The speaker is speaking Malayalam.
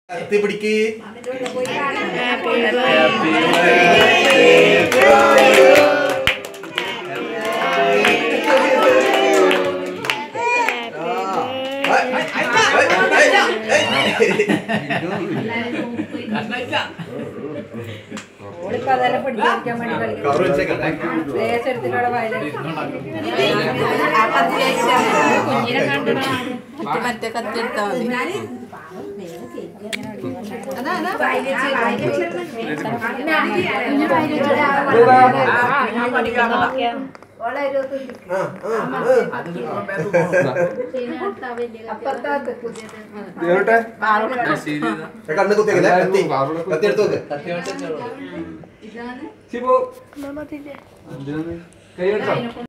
കത്തി പിടിക്ക് ഓളിപ്പോ അതെല്ലാം പിടിച്ചിരിക്കാൻ വേണ്ടി കവർ കളിക്കും വെച്ചേക്കാം ലേശം എടുത്തിട്ടോടെ വയല കുഞ്ഞിനെ കണ്ടിട്ട് മറ്റേ കത്തി എടുത്താ മതി ആ ആ ആ കണ്ണ് കുത്തിയല്ലേ കത്തി കത്തി എടുത്ത് നോക്ക് ശിവു കൈ എടുത്തോ